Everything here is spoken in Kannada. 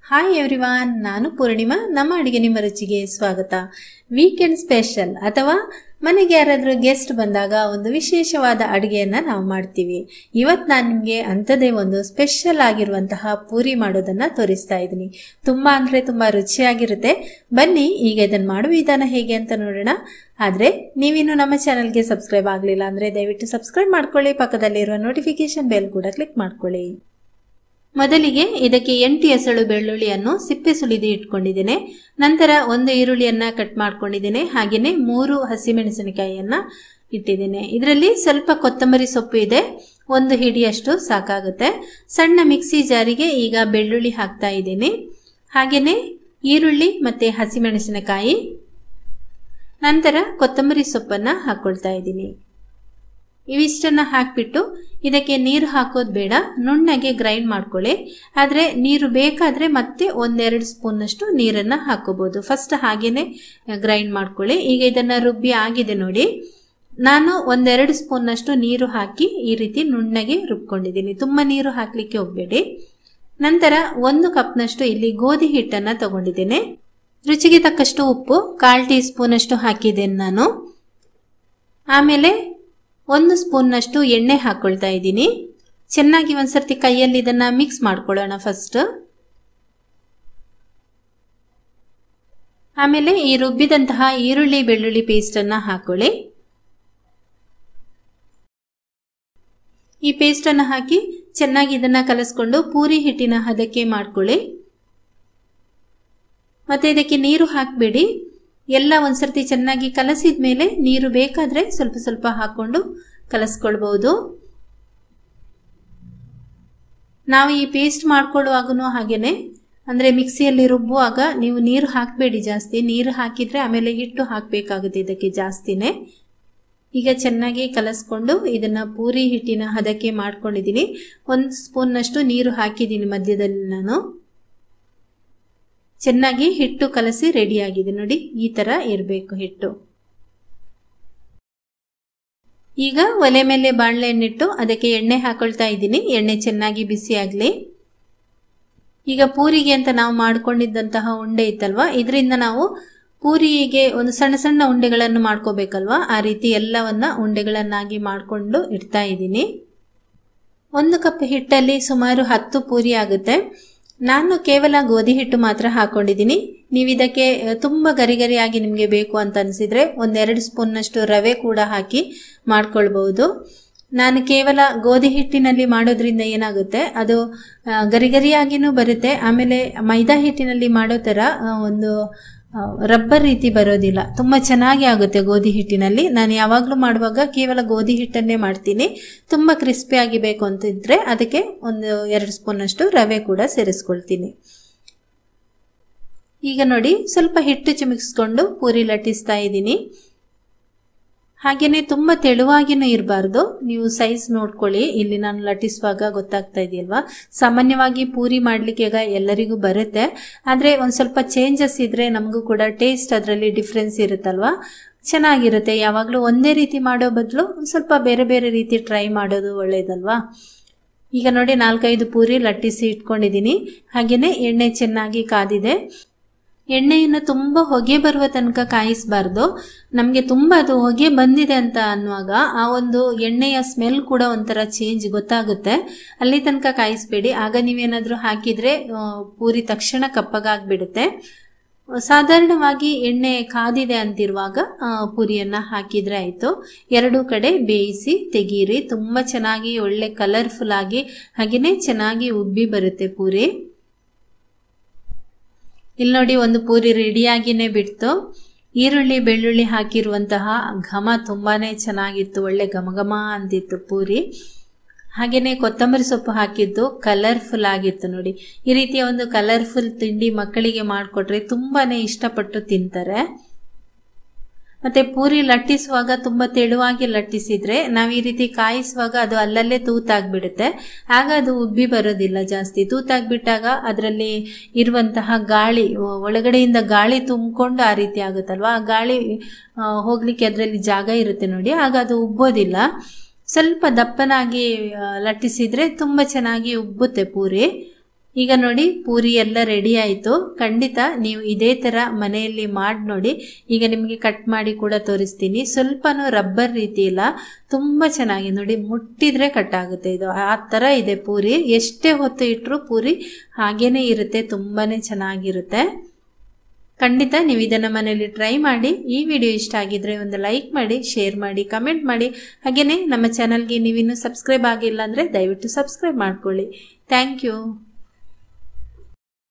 ಹಾಯ್ ಎವ್ರಿವಾನ್ ನಾನು ಪೂರ್ಣಿಮಾ ನಮ್ಮ ಅಡಿಗೆ ನಿಮ್ಮ ರುಚಿಗೆ ಸ್ವಾಗತ ವೀಕೆಂಡ್ ಸ್ಪೆಷಲ್ ಅಥವಾ ಮನೆಗೆ ಯಾರಾದರೂ ಗೆಸ್ಟ್ ಬಂದಾಗ ಒಂದು ವಿಶೇಷವಾದ ಅಡುಗೆಯನ್ನು ನಾವು ಮಾಡ್ತೀವಿ ಇವತ್ತು ನಾನು ನಿಮಗೆ ಅಂಥದ್ದೇ ಒಂದು ಸ್ಪೆಷಲ್ ಆಗಿರುವಂತಹ ಪೂರಿ ಮಾಡೋದನ್ನು ತೋರಿಸ್ತಾ ಇದ್ದೀನಿ ತುಂಬ ಅಂದರೆ ತುಂಬ ರುಚಿಯಾಗಿರುತ್ತೆ ಬನ್ನಿ ಈಗ ಇದನ್ನು ಮಾಡುವ ವಿಧಾನ ಹೇಗೆ ಅಂತ ನೋಡೋಣ ಆದರೆ ನೀವಿನ್ನು ನಮ್ಮ ಚಾನಲ್ಗೆ ಸಬ್ಸ್ಕ್ರೈಬ್ ಆಗಲಿಲ್ಲ ಅಂದರೆ ದಯವಿಟ್ಟು ಸಬ್ಸ್ಕ್ರೈಬ್ ಮಾಡ್ಕೊಳ್ಳಿ ಪಕ್ಕದಲ್ಲಿರುವ ನೋಟಿಫಿಕೇಶನ್ ಬೆಲ್ ಕೂಡ ಕ್ಲಿಕ್ ಮಾಡ್ಕೊಳ್ಳಿ ಮೊದಲಿಗೆ ಇದಕ್ಕೆ ಎಂಟು ಎಸಳು ಬೆಳ್ಳುಳ್ಳಿಯನ್ನು ಸಿಪ್ಪೆ ಸುಲಿದು ಇಟ್ಕೊಂಡಿದ್ದೇನೆ ನಂತರ ಒಂದು ಈರುಳ್ಳಿಯನ್ನ ಕಟ್ ಮಾಡ್ಕೊಂಡಿದ್ದೇನೆ ಹಾಗೆಯೇ ಮೂರು ಹಸಿಮೆಣಸಿನಕಾಯಿಯನ್ನ ಇಟ್ಟಿದ್ದೇನೆ ಇದರಲ್ಲಿ ಸ್ವಲ್ಪ ಕೊತ್ತಂಬರಿ ಸೊಪ್ಪು ಇದೆ ಒಂದು ಹಿಡಿಯಷ್ಟು ಸಾಕಾಗುತ್ತೆ ಸಣ್ಣ ಮಿಕ್ಸಿ ಜಾರಿಗೆ ಈಗ ಬೆಳ್ಳುಳ್ಳಿ ಹಾಕ್ತಾ ಇದ್ದೀನಿ ಹಾಗೆಯೇ ಈರುಳ್ಳಿ ಮತ್ತೆ ಹಸಿಮೆಣಸಿನಕಾಯಿ ನಂತರ ಕೊತ್ತಂಬರಿ ಸೊಪ್ಪನ್ನು ಹಾಕ್ಕೊಳ್ತಾ ಇದ್ದೀನಿ ಇವಿಷ್ಟನ್ನು ಹಾಕಿಬಿಟ್ಟು ಇದಕ್ಕೆ ನೀರು ಹಾಕೋದು ಬೇಡ ನುಣ್ಣಗೆ ಗ್ರೈಂಡ್ ಮಾಡ್ಕೊಳ್ಳಿ ಆದರೆ ನೀರು ಬೇಕಾದರೆ ಮತ್ತೆ ಒಂದೆರಡು ಸ್ಪೂನ್ನಷ್ಟು ನೀರನ್ನು ಹಾಕೋಬೋದು ಫಸ್ಟ್ ಹಾಗೇನೆ ಗ್ರೈಂಡ್ ಮಾಡ್ಕೊಳ್ಳಿ ಈಗ ಇದನ್ನು ರುಬ್ಬಿ ಆಗಿದೆ ನೋಡಿ ನಾನು ಒಂದೆರಡು ಸ್ಪೂನ್ನಷ್ಟು ನೀರು ಹಾಕಿ ಈ ರೀತಿ ನುಣ್ಣಗೆ ರುಬ್ಕೊಂಡಿದ್ದೀನಿ ತುಂಬ ನೀರು ಹಾಕಲಿಕ್ಕೆ ಹೋಗಬೇಡಿ ನಂತರ ಒಂದು ಕಪ್ನಷ್ಟು ಇಲ್ಲಿ ಗೋಧಿ ಹಿಟ್ಟನ್ನು ತಗೊಂಡಿದ್ದೇನೆ ರುಚಿಗೆ ತಕ್ಕಷ್ಟು ಉಪ್ಪು ಕಾಲು ಟೀ ಸ್ಪೂನಷ್ಟು ಹಾಕಿದ್ದೇನೆ ನಾನು ಆಮೇಲೆ ಒಂದು ಸ್ಪೂನ್ನಷ್ಟು ಎಣ್ಣೆ ಹಾಕ್ಕೊಳ್ತಾ ಇದ್ದೀನಿ ಚೆನ್ನಾಗಿ ಒಂದ್ಸರ್ತಿ ಕೈಯಲ್ಲಿ ಇದನ್ನು ಮಿಕ್ಸ್ ಮಾಡ್ಕೊಳ್ಳೋಣ ಫಸ್ಟ್ ಆಮೇಲೆ ಈ ರುಬ್ಬಿದಂತಹ ಈರುಳ್ಳಿ ಬೆಳ್ಳುಳ್ಳಿ ಪೇಸ್ಟನ್ನು ಹಾಕೊಳ್ಳಿ ಈ ಪೇಸ್ಟನ್ನು ಹಾಕಿ ಚೆನ್ನಾಗಿ ಇದನ್ನು ಕಲಸ್ಕೊಂಡು ಪೂರಿ ಹಿಟ್ಟಿನ ಹದಕ್ಕೆ ಮಾಡ್ಕೊಳ್ಳಿ ಮತ್ತೆ ಇದಕ್ಕೆ ನೀರು ಹಾಕಬೇಡಿ ಎಲ್ಲ ಒಂದ್ಸರ್ತಿ ಚೆನ್ನಾಗಿ ಕಲಸಿದ ಮೇಲೆ ನೀರು ಬೇಕಾದರೆ ಸ್ವಲ್ಪ ಸ್ವಲ್ಪ ಹಾಕ್ಕೊಂಡು ಕಲಸ್ಕೊಳ್ಬಹುದು ನಾವು ಈ ಪೇಸ್ಟ್ ಮಾಡ್ಕೊಳ್ಳುವಾಗೂ ಹಾಗೇನೆ ಅಂದರೆ ಮಿಕ್ಸಿಯಲ್ಲಿ ರುಬ್ಬುವಾಗ ನೀವು ನೀರು ಹಾಕಬೇಡಿ ಜಾಸ್ತಿ ನೀರು ಹಾಕಿದರೆ ಆಮೇಲೆ ಹಿಟ್ಟು ಹಾಕಬೇಕಾಗುತ್ತೆ ಇದಕ್ಕೆ ಜಾಸ್ತಿನೇ ಈಗ ಚೆನ್ನಾಗಿ ಕಲಸ್ಕೊಂಡು ಇದನ್ನು ಪೂರಿ ಹಿಟ್ಟಿನ ಹದಕ್ಕೆ ಮಾಡ್ಕೊಂಡಿದ್ದೀನಿ ಒಂದು ಸ್ಪೂನ್ನಷ್ಟು ನೀರು ಹಾಕಿದ್ದೀನಿ ಮಧ್ಯದಲ್ಲಿ ನಾನು ಚೆನ್ನಾಗಿ ಹಿಟ್ಟು ಕಲಸಿ ರೆಡಿಯಾಗಿದೆ ನೋಡಿ ಈ ಥರ ಇರಬೇಕು ಹಿಟ್ಟು ಈಗ ಒಲೆ ಮೇಲೆ ಬಾಣಲೆಹಣ್ಣಿಟ್ಟು ಅದಕ್ಕೆ ಎಣ್ಣೆ ಹಾಕೊಳ್ತಾ ಇದ್ದೀನಿ ಎಣ್ಣೆ ಚೆನ್ನಾಗಿ ಬಿಸಿ ಆಗಲಿ ಈಗ ಪೂರಿಗೆ ಅಂತ ನಾವು ಮಾಡ್ಕೊಂಡಿದ್ದಂತಹ ಉಂಡೆ ಇತ್ತಲ್ವಾ ಇದರಿಂದ ನಾವು ಪೂರಿಗೆ ಒಂದು ಸಣ್ಣ ಸಣ್ಣ ಉಂಡೆಗಳನ್ನು ಮಾಡ್ಕೋಬೇಕಲ್ವಾ ಆ ರೀತಿ ಎಲ್ಲವನ್ನ ಉಂಡೆಗಳನ್ನಾಗಿ ಮಾಡಿಕೊಂಡು ಇಡ್ತಾ ಇದ್ದೀನಿ ಒಂದು ಕಪ್ ಹಿಟ್ಟಲ್ಲಿ ಸುಮಾರು ಹತ್ತು ಪೂರಿ ಆಗುತ್ತೆ ನಾನು ಕೇವಲ ಗೋಧಿ ಹಿಟ್ಟು ಮಾತ್ರ ಹಾಕೊಂಡಿದ್ದೀನಿ ನೀವು ಇದಕ್ಕೆ ತುಂಬ ಗರಿ ಗರಿಯಾಗಿ ನಿಮಗೆ ಬೇಕು ಅಂತ ಅನಿಸಿದರೆ ಒಂದೆರಡು ಸ್ಪೂನ್ನಷ್ಟು ರವೆ ಕೂಡ ಹಾಕಿ ಮಾಡ್ಕೊಳ್ಬಹುದು ನಾನು ಕೇವಲ ಗೋಧಿ ಹಿಟ್ಟಿನಲ್ಲಿ ಮಾಡೋದ್ರಿಂದ ಏನಾಗುತ್ತೆ ಅದು ಗರಿ ಗರಿಯಾಗಿನೂ ಬರುತ್ತೆ ಆಮೇಲೆ ಮೈದಾ ಹಿಟ್ಟಿನಲ್ಲಿ ಮಾಡೋ ಥರ ಒಂದು ರಬ್ಬರ್ ರೀತಿ ಬರೋದಿಲ್ಲ ತುಂಬ ಚೆನ್ನಾಗಿ ಆಗುತ್ತೆ ಗೋಧಿ ಹಿಟ್ಟಿನಲ್ಲಿ ನಾನು ಯಾವಾಗಲೂ ಮಾಡುವಾಗ ಕೇವಲ ಗೋಧಿ ಹಿಟ್ಟನ್ನೇ ಮಾಡ್ತೀನಿ ತುಂಬ ಕ್ರಿಸ್ಪಿಯಾಗಿ ಬೇಕು ಅಂತಿದ್ರೆ ಅದಕ್ಕೆ ಒಂದು ಎರಡು ಸ್ಪೂನಷ್ಟು ರವೆ ಕೂಡ ಸೇರಿಸ್ಕೊಳ್ತೀನಿ ಈಗ ನೋಡಿ ಸ್ವಲ್ಪ ಹಿಟ್ಟು ಚಿಮಿಕ್ಸ್ಕೊಂಡು ಪೂರಿ ಲಟ್ಟಿಸ್ತಾ ಇದ್ದೀನಿ ಹಾಗೆಯೇ ತುಂಬ ತೆಳುವಾಗಿನೂ ಇರಬಾರ್ದು ನೀವು ಸೈಜ್ ನೋಡ್ಕೊಳ್ಳಿ ಇಲ್ಲಿ ನಾನು ಲಟ್ಟಿಸುವಾಗ ಗೊತ್ತಾಗ್ತಾ ಇದೆಯಲ್ವಾ ಸಾಮಾನ್ಯವಾಗಿ ಪೂರಿ ಮಾಡಲಿಕ್ಕೆ ಈಗ ಎಲ್ಲರಿಗೂ ಬರುತ್ತೆ ಆದರೆ ಒಂದು ಸ್ವಲ್ಪ ಚೇಂಜಸ್ ಇದ್ದರೆ ನಮಗೂ ಕೂಡ ಟೇಸ್ಟ್ ಅದರಲ್ಲಿ ಡಿಫ್ರೆನ್ಸ್ ಇರುತ್ತಲ್ವಾ ಚೆನ್ನಾಗಿರುತ್ತೆ ಯಾವಾಗಲೂ ಒಂದೇ ರೀತಿ ಮಾಡೋ ಬದಲು ಒಂದು ಸ್ವಲ್ಪ ಬೇರೆ ಬೇರೆ ರೀತಿ ಟ್ರೈ ಮಾಡೋದು ಒಳ್ಳೆಯದಲ್ವಾ ಈಗ ನೋಡಿ ನಾಲ್ಕೈದು ಪೂರಿ ಲಟ್ಟಿಸಿ ಇಟ್ಕೊಂಡಿದ್ದೀನಿ ಹಾಗೆಯೇ ಎಣ್ಣೆ ಚೆನ್ನಾಗಿ ಕಾದಿದೆ ಎಣ್ಣೆಯನ್ನು ತುಂಬ ಹೊಗೆ ಬರುವ ತನಕ ಕಾಯಿಸಬಾರ್ದು ನಮಗೆ ತುಂಬ ಅದು ಹೊಗೆ ಬಂದಿದೆ ಅಂತ ಅನ್ನುವಾಗ ಆ ಒಂದು ಎಣ್ಣೆಯ ಸ್ಮೆಲ್ ಕೂಡ ಒಂಥರ ಚೇಂಜ್ ಗೊತ್ತಾಗುತ್ತೆ ಅಲ್ಲಿ ತನಕ ಕಾಯಿಸಬೇಡಿ ಆಗ ನೀವೇನಾದರೂ ಹಾಕಿದರೆ ಪೂರಿ ತಕ್ಷಣ ಕಪ್ಪಗಾಗ್ಬಿಡುತ್ತೆ ಸಾಧಾರಣವಾಗಿ ಎಣ್ಣೆ ಕಾದಿದೆ ಅಂತಿರುವಾಗ ಪೂರಿಯನ್ನು ಹಾಕಿದರೆ ಆಯಿತು ಎರಡೂ ಕಡೆ ಬೇಯಿಸಿ ತೆಗೀರಿ ತುಂಬ ಚೆನ್ನಾಗಿ ಒಳ್ಳೆ ಕಲರ್ಫುಲ್ ಆಗಿ ಹಾಗೆಯೇ ಚೆನ್ನಾಗಿ ಉಬ್ಬಿ ಬರುತ್ತೆ ಪೂರಿ ಇಲ್ಲಿ ನೋಡಿ ಒಂದು ಪೂರಿ ರೆಡಿಯಾಗಿನೇ ಬಿಡ್ತು ಈರುಳ್ಳಿ ಬೆಳ್ಳುಳ್ಳಿ ಹಾಕಿರುವಂತಹ ಘಮ ತುಂಬಾ ಚೆನ್ನಾಗಿತ್ತು ಒಳ್ಳೆ ಘಮ ಘಮ ಅಂತಿತ್ತು ಪೂರಿ ಹಾಗೆಯೇ ಕೊತ್ತಂಬರಿ ಸೊಪ್ಪು ಹಾಕಿದ್ದು ಕಲರ್ಫುಲ್ ಆಗಿತ್ತು ನೋಡಿ ಈ ರೀತಿಯ ಒಂದು ಕಲರ್ಫುಲ್ ತಿಂಡಿ ಮಕ್ಕಳಿಗೆ ಮಾಡಿಕೊಟ್ರೆ ತುಂಬಾ ಇಷ್ಟಪಟ್ಟು ತಿಂತಾರೆ ಮತ್ತು ಪೂರಿ ಲಟ್ಟಿಸುವಾಗ ತುಂಬ ತೆಳುವಾಗಿ ಲಟ್ಟಿಸಿದರೆ ನಾವು ಈ ರೀತಿ ಕಾಯಿಸುವಾಗ ಅದು ಅಲ್ಲಲ್ಲೇ ತೂತಾಗ್ಬಿಡುತ್ತೆ ಆಗ ಅದು ಉಬ್ಬಿ ಬರೋದಿಲ್ಲ ಜಾಸ್ತಿ ತೂತಾಗ್ಬಿಟ್ಟಾಗ ಅದರಲ್ಲಿ ಇರುವಂತಹ ಗಾಳಿ ಒಳಗಡೆಯಿಂದ ಗಾಳಿ ತುಂಬಿಕೊಂಡು ಆ ರೀತಿ ಆಗುತ್ತಲ್ವ ಆ ಗಾಳಿ ಹೋಗಲಿಕ್ಕೆ ಅದರಲ್ಲಿ ಜಾಗ ಇರುತ್ತೆ ನೋಡಿ ಆಗ ಅದು ಉಬ್ಬೋದಿಲ್ಲ ಸ್ವಲ್ಪ ದಪ್ಪನಾಗಿ ಲಟ್ಟಿಸಿದರೆ ತುಂಬ ಚೆನ್ನಾಗಿ ಉಬ್ಬುತ್ತೆ ಪೂರಿ ಈಗ ನೋಡಿ ಪೂರಿ ಎಲ್ಲ ರೆಡಿ ಆಯಿತು ಖಂಡಿತ ನೀವು ಇದೇ ಥರ ಮನೆಯಲ್ಲಿ ಮಾಡಿ ನೋಡಿ ಈಗ ನಿಮಗೆ ಕಟ್ ಮಾಡಿ ಕೂಡ ತೋರಿಸ್ತೀನಿ ಸ್ವಲ್ಪನೂ ರಬ್ಬರ್ ರೀತಿ ಇಲ್ಲ ತುಂಬ ಚೆನ್ನಾಗಿ ನೋಡಿ ಮುಟ್ಟಿದ್ರೆ ಕಟ್ ಆಗುತ್ತೆ ಇದು ಆ ಥರ ಇದೆ ಪೂರಿ ಎಷ್ಟೇ ಹೊತ್ತು ಇಟ್ಟರು ಪೂರಿ ಹಾಗೇನೇ ಇರುತ್ತೆ ತುಂಬಾ ಚೆನ್ನಾಗಿರುತ್ತೆ ಖಂಡಿತ ನೀವು ಇದನ್ನು ಮನೆಯಲ್ಲಿ ಟ್ರೈ ಮಾಡಿ ಈ ವಿಡಿಯೋ ಇಷ್ಟ ಆಗಿದ್ರೆ ಒಂದು ಲೈಕ್ ಮಾಡಿ ಶೇರ್ ಮಾಡಿ ಕಮೆಂಟ್ ಮಾಡಿ ಹಾಗೆಯೇ ನಮ್ಮ ಚಾನಲ್ಗೆ ನೀವಿನ್ನೂ ಸಬ್ಸ್ಕ್ರೈಬ್ ಆಗಿಲ್ಲ ಅಂದರೆ ದಯವಿಟ್ಟು ಸಬ್ಸ್ಕ್ರೈಬ್ ಮಾಡ್ಕೊಳ್ಳಿ ಥ್ಯಾಂಕ್ ಯು